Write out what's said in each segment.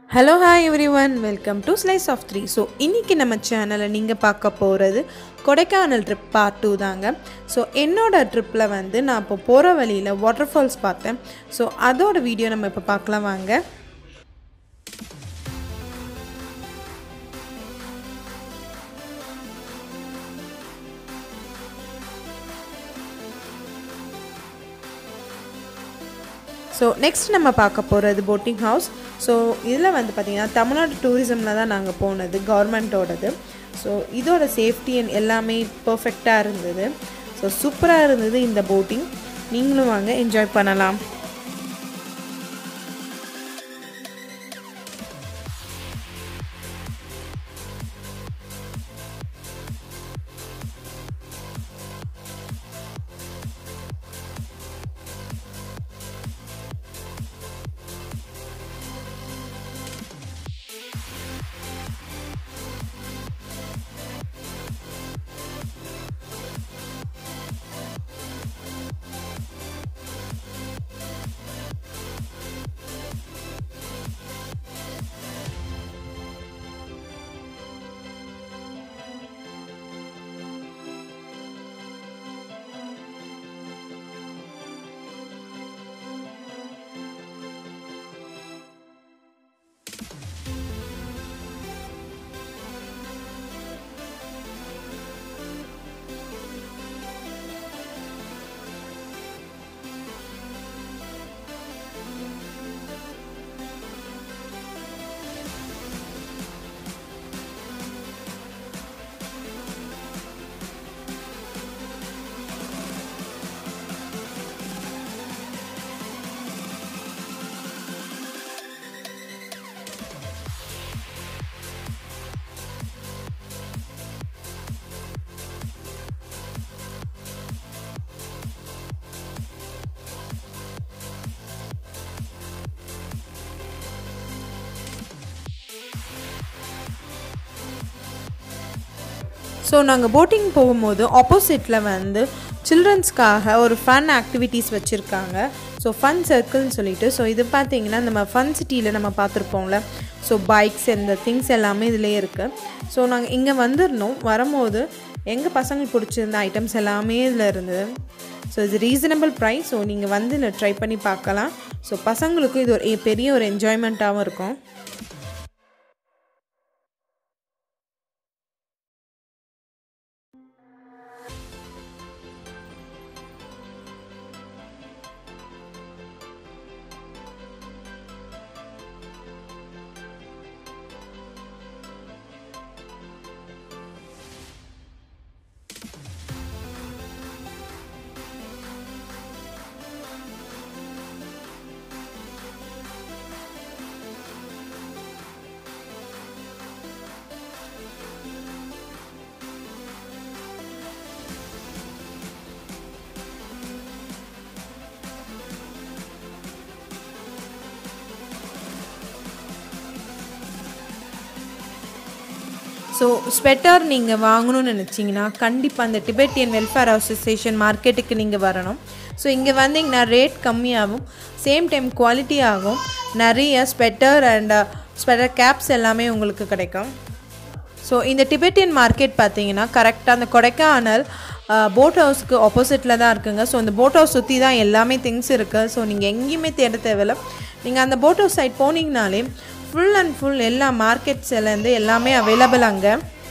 hello hi everyone welcome to slice of three so இன்றைக்கி நம்ம சேனலை நீங்கள் பார்க்க போகிறது கொடைக்கானல் ட்ரிப் பார்ட் டூ தாங்க ஸோ என்னோட ட்ரிப்பில் வந்து நான் இப்போ போகிற வழியில் வாட்டர் ஃபால்ஸ் பார்த்தேன் ஸோ அதோட வீடியோ நம்ம இப்போ பார்க்கலாம் வாங்க ஸோ நெக்ஸ்ட் நம்ம பார்க்க போகிறது போட்டிங் ஹவுஸ் ஸோ இதில் வந்து பார்த்திங்கன்னா தமிழ்நாடு டூரிசமில் தான் நாங்கள் போனது கவர்மெண்ட்டோடது ஸோ இதோட சேஃப்டி அண்ட் எல்லாமே பர்ஃபெக்டாக இருந்தது ஸோ சூப்பராக இருந்தது இந்த போட்டிங் நீங்களும் வாங்க என்ஜாய் பண்ணலாம் ஸோ நாங்கள் போட்டிங் போகும்போது ஆப்போசிட்டில் வந்து சில்ட்ரன்ஸ்க்காக ஒரு ஃபன் ஆக்டிவிட்டீஸ் வச்சுருக்காங்க ஸோ ஃபன் சர்க்கிள்னு சொல்லிட்டு ஸோ இது பார்த்தீங்கன்னா நம்ம ஃபன் சிட்டியில் நம்ம பார்த்துருப்போம்ல ஸோ பைக்ஸ் இந்த திங்ஸ் எல்லாமே இதிலே இருக்குது ஸோ நாங்கள் இங்கே வந்துருந்தோம் வரும்போது எங்கள் பசங்களுக்கு பிடிச்சிருந்த ஐட்டம்ஸ் எல்லாமே இதில் இருந்தது ஸோ இது ரீசனபிள் ப்ரைஸ் ஸோ நீங்கள் வந்து இதில் ட்ரை பண்ணி பார்க்கலாம் ஸோ பசங்களுக்கும் இது ஒரு பெரிய ஒரு என்ஜாய்மெண்ட்டாகவும் இருக்கும் ஸோ ஸ்வெட்டர் நீங்கள் வாங்கணும்னு நினச்சிங்கன்னா கண்டிப்பாக அந்த டிபெட்டியன் வெல்ஃபேர் அசோசியேஷன் மார்க்கெட்டுக்கு நீங்கள் வரணும் ஸோ இங்கே வந்தீங்கன்னா ரேட் கம்மியாகும் சேம் டைம் குவாலிட்டி ஆகும் நிறைய ஸ்வெட்டர் அண்ட் ஸ்வெட்டர் கேப்ஸ் எல்லாமே உங்களுக்கு கிடைக்கும் ஸோ இந்த டிபெட்டியன் மார்க்கெட் பார்த்தீங்கன்னா கரெக்டாக அந்த கொடைக்கானல் போட் ஹவுஸ்க்கு ஆப்போசிட்டில் தான் இருக்குங்க ஸோ அந்த போட் ஹவுஸ் சுற்றி தான் எல்லாமே திங்ஸ் இருக்குது ஸோ நீங்கள் எங்கேயுமே தேட தேவையில்ல நீங்கள் அந்த போட் ஹவுஸ் சைட் போனீங்கனாலே ஃபுல் அண்ட் ஃபுல் எல்லா மார்க்கெட்ஸ்லேருந்து எல்லாமே அவைலபிள் அங்கே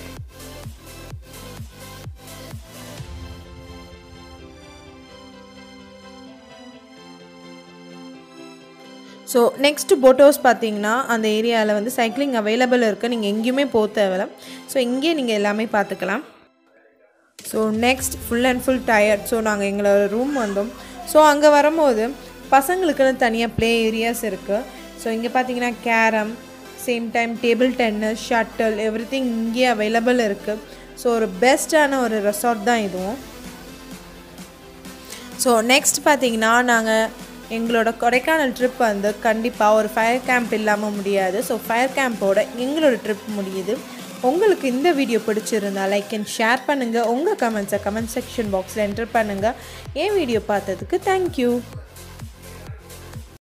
ஸோ நெக்ஸ்ட் போட் ஹவுஸ் பார்த்தீங்கன்னா அந்த ஏரியாவில் வந்து சைக்கிளிங் அவைலபிள் இருக்குது நீங்கள் எங்கேயுமே போக தேவையில்ல ஸோ இங்கேயே நீங்கள் எல்லாமே பார்த்துக்கலாம் so next full and full tired so நாங்கள் எங்களோட ரூம் வந்தோம் ஸோ அங்கே வரும்போது பசங்களுக்குன்னு தனியாக ப்ளே ஏரியாஸ் இருக்குது ஸோ இங்கே பார்த்தீங்கன்னா carrom same time table tennis shuttle everything இங்கேயே அவைலபிள் இருக்குது ஸோ ஒரு பெஸ்ட்டான ஒரு ரெசார்ட் தான் இதுவும் ஸோ நெக்ஸ்ட் பார்த்தீங்கன்னா நாங்கள் எங்களோட கொடைக்கானல் ட்ரிப் வந்து கண்டிப்பாக ஒரு ஃபயர் கேம்ப் இல்லாமல் முடியாது ஸோ ஃபயர் கேம்போட எங்களோட ட்ரிப் முடியுது உங்களுக்கு இந்த வீடியோ பிடிச்சிருந்தா லைக் அண்ட் ஷேர் பண்ணுங்கள் உங்கள் கமெண்ட்ஸை கமெண்ட் செக்ஷன் பாக்ஸில் என்டர் பண்ணுங்கள் என் வீடியோ பார்த்ததுக்கு தேங்க்யூ